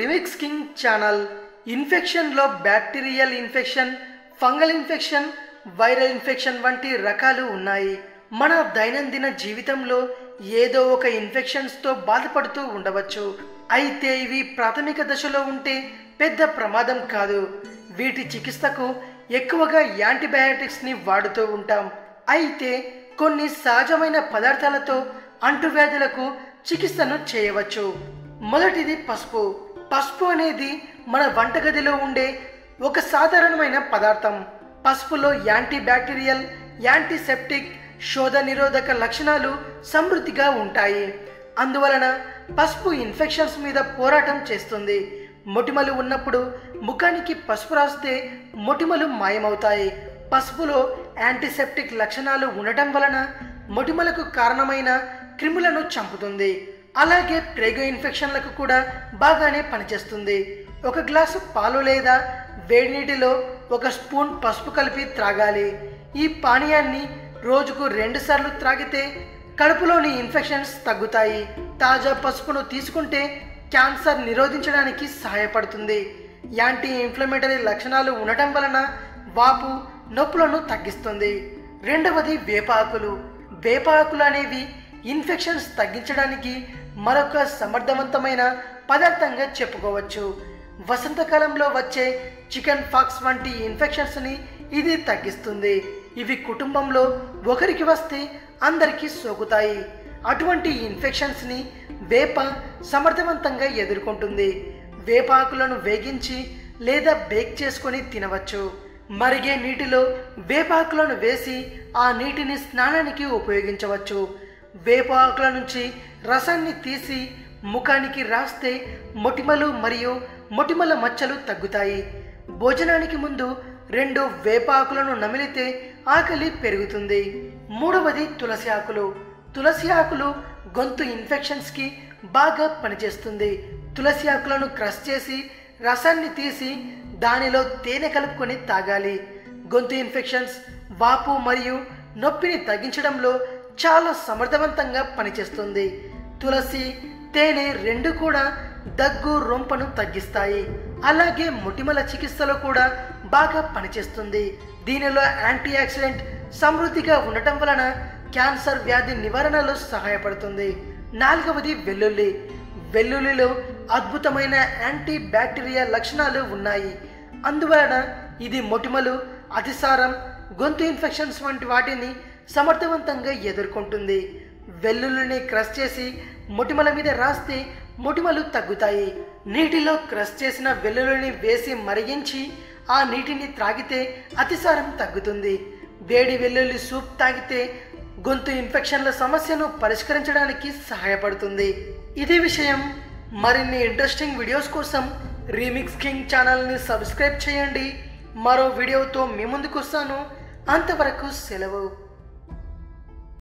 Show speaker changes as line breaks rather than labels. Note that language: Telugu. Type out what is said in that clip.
రిమిక్స్ కింగ్ ఛానల్ ఇన్ఫెక్షన్లో bacterial infection fungal infection viral infection వంటి రకాలు ఉన్నాయి మన దైనందిన జీవితంలో ఏదో ఒక ఇన్ఫెక్షన్స్తో బాధపడుతూ ఉండవచ్చు అయితే ఇవి ప్రాథమిక దశలో ఉంటే పెద్ద ప్రమాదం కాదు వీటి చికిత్సకు ఎక్కువగా యాంటీబయాటిక్స్ని వాడుతూ ఉంటాం అయితే కొన్ని సహజమైన పదార్థాలతో అంటువ్యాధులకు చికిత్సను చేయవచ్చు మొదటిది పసుపు పసుపు అనేది మన వంటగదిలో ఉండే ఒక సాధారణమైన పదార్థం పసుపులో యాంటీ బ్యాక్టీరియల్ యాంటీసెప్టిక్ శోధ నిరోధక లక్షణాలు సమృద్ధిగా ఉంటాయి అందువలన పసుపు ఇన్ఫెక్షన్స్ మీద పోరాటం చేస్తుంది మొటిమలు ఉన్నప్పుడు ముఖానికి పసుపు రాస్తే మొటిమలు మాయమవుతాయి పసుపులో యాంటీసెప్టిక్ లక్షణాలు ఉండటం వలన మొటిమలకు కారణమైన క్రిములను చంపుతుంది అలాగే ప్రేగు ఇన్ఫెక్షన్లకు కూడా బాగానే పనిచేస్తుంది ఒక గ్లాసు పాలు లేదా వేడి నీటిలో ఒక స్పూన్ పసుపు కలిపి త్రాగాలి ఈ పానీయాన్ని రోజుకు రెండు సార్లు త్రాగితే కడుపులోని ఇన్ఫెక్షన్స్ తగ్గుతాయి తాజా పసుపును తీసుకుంటే క్యాన్సర్ నిరోధించడానికి సహాయపడుతుంది యాంటీ ఇన్ఫ్లమేటరీ లక్షణాలు ఉండటం వలన వాపు నొప్పులను తగ్గిస్తుంది రెండవది వేపాకులు వేపాకులు అనేవి ఇన్ఫెక్షన్స్ తగ్గించడానికి మరొక సమర్థవంతమైన పదార్థంగా చెప్పుకోవచ్చు వసంతకాలంలో వచ్చే చికెన్ ఫాక్స్ వంటి ఇన్ఫెక్షన్స్ని ఇది తగ్గిస్తుంది ఇవి కుటుంబంలో ఒకరికి వస్తే అందరికీ సోకుతాయి అటువంటి ఇన్ఫెక్షన్స్ని వేప సమర్థవంతంగా ఎదుర్కొంటుంది వేపాకులను వేగించి లేదా బేక్ చేసుకొని తినవచ్చు మరిగే నీటిలో వేపాకులను వేసి ఆ నీటిని స్నానానికి ఉపయోగించవచ్చు వేపాకుల నుంచి రసాన్ని తీసి ముఖానికి రాస్తే మొటిమలు మరియు మొటిమల మచ్చలు తగ్గుతాయి భోజనానికి ముందు రెండు వేపాకులను నమిలితే ఆకలి పెరుగుతుంది మూడవది తులసి ఆకులు తులసి ఆకులు గొంతు ఇన్ఫెక్షన్స్కి బాగా పనిచేస్తుంది తులసి ఆకులను క్రష్ చేసి రసాన్ని తీసి దానిలో తేనె కలుపుకొని తాగాలి గొంతు ఇన్ఫెక్షన్స్ వాపు మరియు నొప్పిని తగ్గించడంలో చాలా సమర్థవంతంగా పనిచేస్తుంది తులసి తేనె రెండు కూడా దగ్గు రొంపను తగ్గిస్తాయి అలాగే మొటిమల చికిత్సలో కూడా బాగా పనిచేస్తుంది దీనిలో యాంటీ ఆక్సిడెంట్ సమృద్ధిగా ఉండటం వలన క్యాన్సర్ వ్యాధి నివారణలో సహాయపడుతుంది నాలుగవది వెల్లుల్లి వెల్లుల్లిలో అద్భుతమైన యాంటీ బ్యాక్టీరియా లక్షణాలు ఉన్నాయి అందువలన ఇది మొటిమలు అతిసారం గొంతు ఇన్ఫెక్షన్స్ వంటి వాటిని సమర్థవంతంగా ఎదుర్కొంటుంది వెల్లుల్లిని క్రష్ చేసి మొటిమల మీద రాస్తే మొటిమలు తగ్గుతాయి నీటిలో క్రష్ చేసిన వెల్లుల్లిని వేసి మరిగించి ఆ నీటిని త్రాగితే అతిసారం తగ్గుతుంది వేడి వెల్లుల్లి సూప్ తాగితే గొంతు ఇన్ఫెక్షన్ల సమస్యను పరిష్కరించడానికి సహాయపడుతుంది ఇదే విషయం మరిన్ని ఇంట్రెస్టింగ్ వీడియోస్ కోసం రీమిక్స్ కింగ్ ఛానల్ని సబ్స్క్రైబ్ చేయండి మరో వీడియోతో మీ ముందుకు వస్తాను అంతవరకు సెలవు